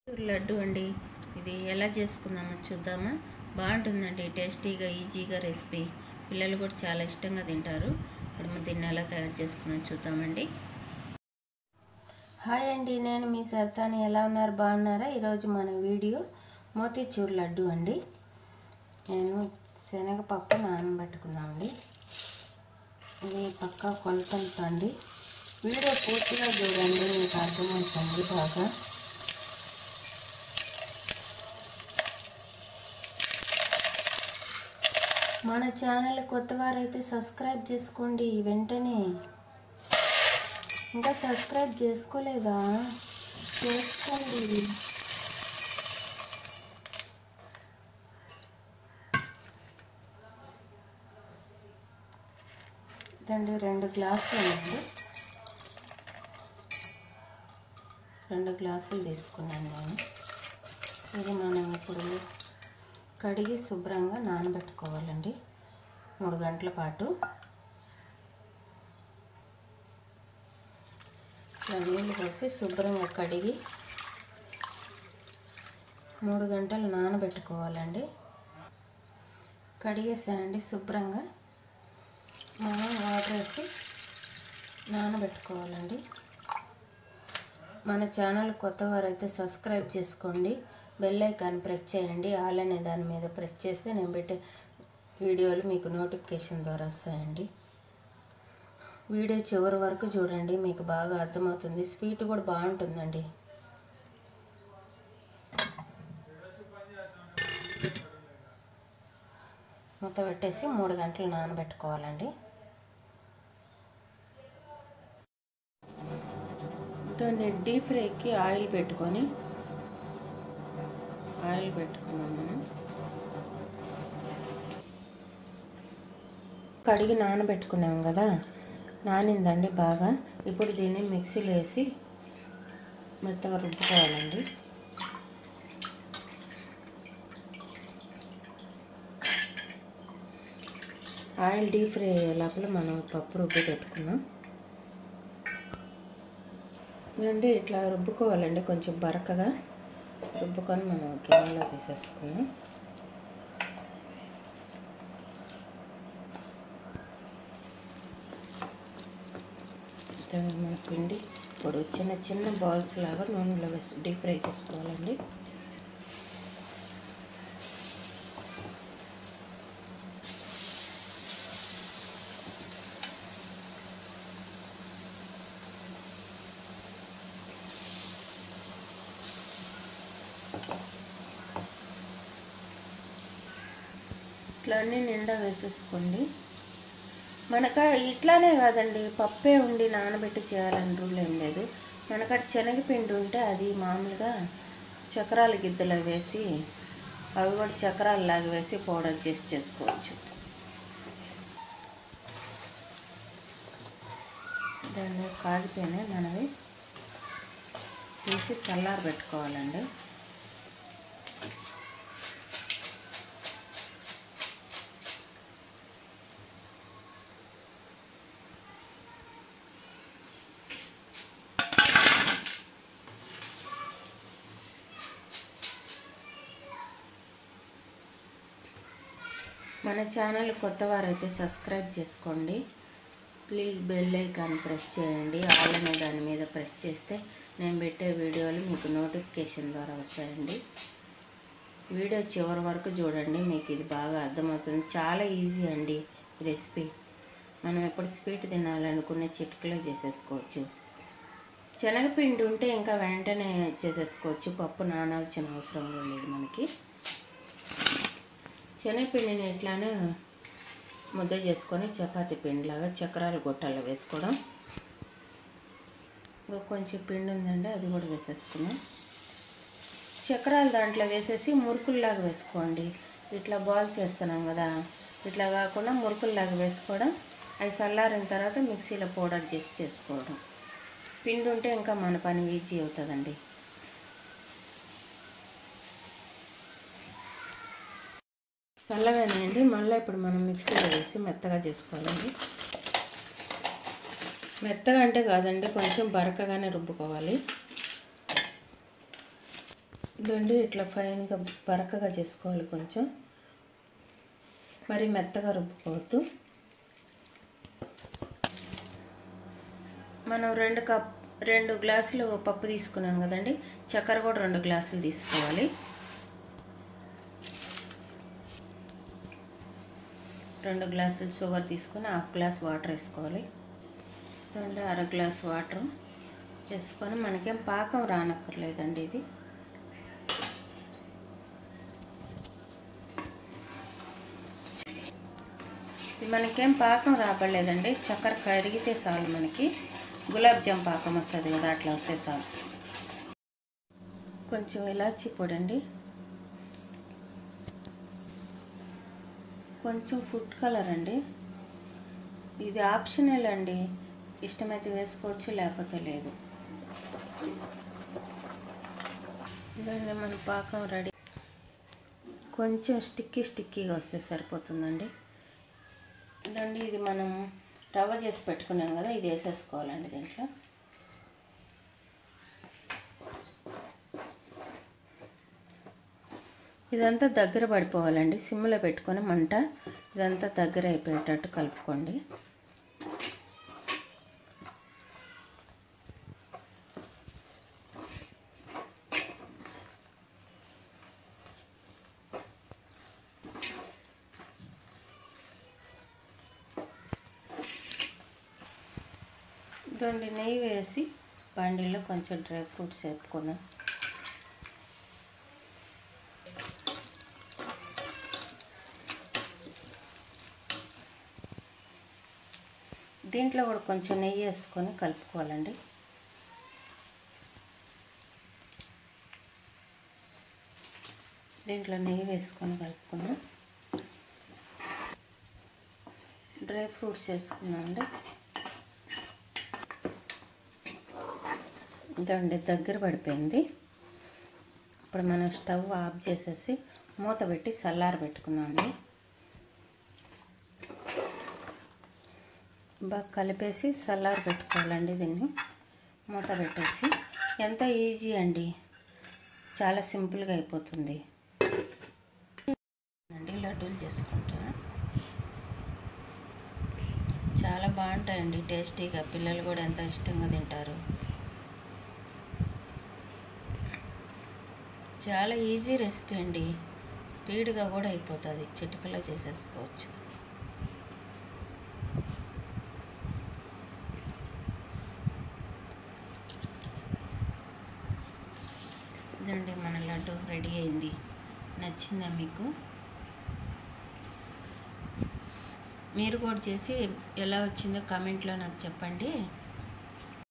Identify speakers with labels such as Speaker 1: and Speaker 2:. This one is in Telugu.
Speaker 1: లడ్డు అండి ఇది ఎలా చేసుకుందామో చూద్దామా బాగుంటుందండి టేస్టీగా ఈజీగా రెసిపీ పిల్లలు కూడా చాలా ఇష్టంగా తింటారు ఇప్పుడు మనం దీన్ని ఎలా తయారు చేసుకుందాం చూద్దామండి హాయ్ అండి నేను మీ సర్తాని ఎలా ఉన్నారు బాగున్నారా ఈరోజు మన వీడియో మోతీచూర్ లడ్డు అండి నేను శనగపప్పు నానబెట్టుకున్నామండి ఇది పక్కా కొలతలతో అండి వీడియో పూర్తిగా చూడండి మీకు అర్థమవుతుంది బాగా మన ఛానల్ కొత్త వారైతే సబ్స్క్రైబ్ చేసుకోండి వెంటనే ఇంకా సబ్స్క్రైబ్ చేసుకోలేదా చేసుకోండి ఇదండి రెండు గ్లాసులు అండి రెండు గ్లాసులు తీసుకున్నాను నేను ఇది మనం ఇప్పుడు కడిగి శుభ్రంగా నానబెట్టుకోవాలండి మూడు గంటల పాటు ఇట్లా నీళ్ళు పోసి శుభ్రంగా కడిగి మూడు గంటలు నానబెట్టుకోవాలండి కడిగేసానండి శుభ్రంగా మనం వాటర్ వేసి నానబెట్టుకోవాలండి మన ఛానల్ కొత్త వారైతే సబ్స్క్రైబ్ చేసుకోండి బెల్ ఐకాన్ ప్రెస్ చేయండి ఆల్ అనే దాని మీద ప్రెస్ చేస్తే నేను పెట్టే వీడియోలు మీకు నోటిఫికేషన్ ద్వారా వస్తాయండి వీడియో చివరి వరకు చూడండి మీకు బాగా అర్థమవుతుంది స్వీట్ కూడా బాగుంటుందండి మూత పెట్టేసి మూడు గంటలు నానబెట్టుకోవాలండి దాన్ని డీప్ ఫ్రైకి ఆయిల్ పెట్టుకొని ఆయిల్ పెట్టుకున్నాం మనం కడిగి నానబెట్టుకున్నాం కదా నానిందండి బాగా ఇప్పుడు దీన్ని మిక్సీలో వేసి మెత్తగా రుబ్బుకోవాలండి ఆయిల్ డీప్ ఫ్రై అయ్యే లోపల మనం పప్పు రుబ్బి పెట్టుకున్నాం అంటే ఇట్లా రుబ్బుకోవాలండి కొంచెం బరకగా రుబ్బుకొని మనం గిన్నెలో తీసేసుకున్నాం మన పిండి ఇప్పుడు చిన్న చిన్న బాల్స్ లాగా నూనెలో వేసి డీప్ ఫ్రై చేసుకోవాలండి ఇట్లా అన్నీ నిండా వేసేసుకోండి మనక ఇట్లానే కాదండి పప్పే ఉండి నానబెట్టి చేయాలని రూల్ ఏం లేదు మనకట శనగపిండి ఉంటే అది మామూలుగా చక్రాల గిద్దలో వేసి అవి కూడా చక్రాలు లాగా వేసి పౌడర్ చేసి చేసుకోవచ్చు దాన్ని కాగితేనే మనవి తీసి చల్లార పెట్టుకోవాలండి మన ఛానల్ కొత్త వారైతే సబ్స్క్రైబ్ చేసుకోండి ప్లీజ్ బెల్ ఐకాన్ ప్రెస్ చేయండి ఆల్ అనే దాని మీద ప్రెస్ చేస్తే నేను పెట్టే వీడియోలు మీకు నోటిఫికేషన్ ద్వారా వస్తాయండి వీడియో చివరి వరకు చూడండి మీకు ఇది బాగా అర్థమవుతుంది చాలా ఈజీ అండి రెసిపీ మనం ఎప్పుడు స్వీట్ తినాలనుకునే చిటికలో చేసేసుకోవచ్చు శనగపిండి ఉంటే ఇంకా వెంటనే చేసేసుకోవచ్చు పప్పు నానాల్సిన అవసరం లేదు మనకి శనగపిండిని ఇట్లానే ముద్ద చేసుకొని చపాతి పిండిలాగా చక్రాలు గొట్టాలు వేసుకోవడం ఇంకా కొంచెం పిండి ఉందండి అది కూడా వేసేసుకున్నాం చక్రాలు దాంట్లో వేసేసి మురుకుల్లాగా వేసుకోండి ఇట్లా బాల్స్ వేస్తున్నాం కదా ఇట్లా కాకుండా మురుకుల్లాగా వేసుకోవడం అవి చల్లారిన తర్వాత మిక్సీలో పౌడర్ చేసి చేసుకోవడం పిండి ఉంటే ఇంకా మన పని ఈజీ అవుతుందండి చల్లగానండి మళ్ళీ ఇప్పుడు మనం మిక్సీలో వేసి మెత్తగా చేసుకోవాలండి మెత్తగా అంటే కాదండి కొంచెం బరకగానే రుబ్బుకోవాలి ఇదండి ఇట్లా ఫైన్గా బరకగా చేసుకోవాలి కొంచెం మరి మెత్తగా రుబ్బుకోవద్దు మనం రెండు కప్ రెండు గ్లాసులు పప్పు తీసుకున్నాం కదండి చక్కెర కూడా రెండు గ్లాసులు తీసుకోవాలి రెండు గ్లాసులు షుగర్ తీసుకొని హాఫ్ గ్లాస్ వాటర్ వేసుకోవాలి చూడండి అర గ్లాస్ వాటర్ చేసుకొని మనకేం పాకం రానక్కర్లేదండి ఇది ఇది మనకేం పాకం రాబడలేదండి చక్కెర కరిగితే చాలు మనకి గులాబ్ జామ్ పాకం వస్తుంది కదా అట్లా వస్తే చాలు కొంచెం ఇలాచి పొడి అండి కొంచెం ఫుడ్ కలర్ అండి ఇది ఆప్షనల్ అండి ఇష్టమైతే వేసుకోవచ్చు లేకపోతే లేదు దాన్ని మన పాకం రెడీ కొంచెం స్టిక్కీ స్టిక్కీగా వస్తే సరిపోతుందండి ఇదండి ఇది మనం రవ్వ చేసి పెట్టుకున్నాం కదా ఇది వేసేసుకోవాలండి దీంట్లో ఇదంతా దగ్గర పడిపోవాలండి సిమ్లో పెట్టుకొని మంట ఇదంతా దగ్గర అయిపోయేటట్టు కలుపుకోండి ఇదండి నెయ్యి వేసి బండిలో కొంచెం డ్రై ఫ్రూట్స్ వేపుకున్నాం దీంట్లో కూడా కొంచెం నెయ్యి వేసుకొని కలుపుకోవాలండి దీంట్లో నెయ్యి వేసుకొని కలుపుకున్నాం డ్రై ఫ్రూట్స్ వేసుకున్నామండి ఇదండి దగ్గర పడిపోయింది ఇప్పుడు మనం స్టవ్ ఆఫ్ చేసేసి మూత పెట్టి చల్లారి పెట్టుకున్నామండి బాగా కలిపేసి చల్లారి పెట్టుకోవాలండి దీన్ని మూత పెట్టేసి ఎంత ఈజీ అండి చాలా సింపుల్గా అయిపోతుంది అండి లడ్డూలు చేసుకుంటా చాలా బాగుంటాయండి టేస్టీగా పిల్లలు కూడా ఎంత ఇష్టంగా తింటారు చాలా ఈజీ రెసిపీ అండి స్పీడ్గా కూడా అయిపోతుంది చిటికలో చేసేసుకోవచ్చు ఇదండి మన లడ్డు రెడీ అయింది నచ్చిందా మీకు మీరు కూడా చేసి ఎలా వచ్చిందో కామెంట్లో నాకు చెప్పండి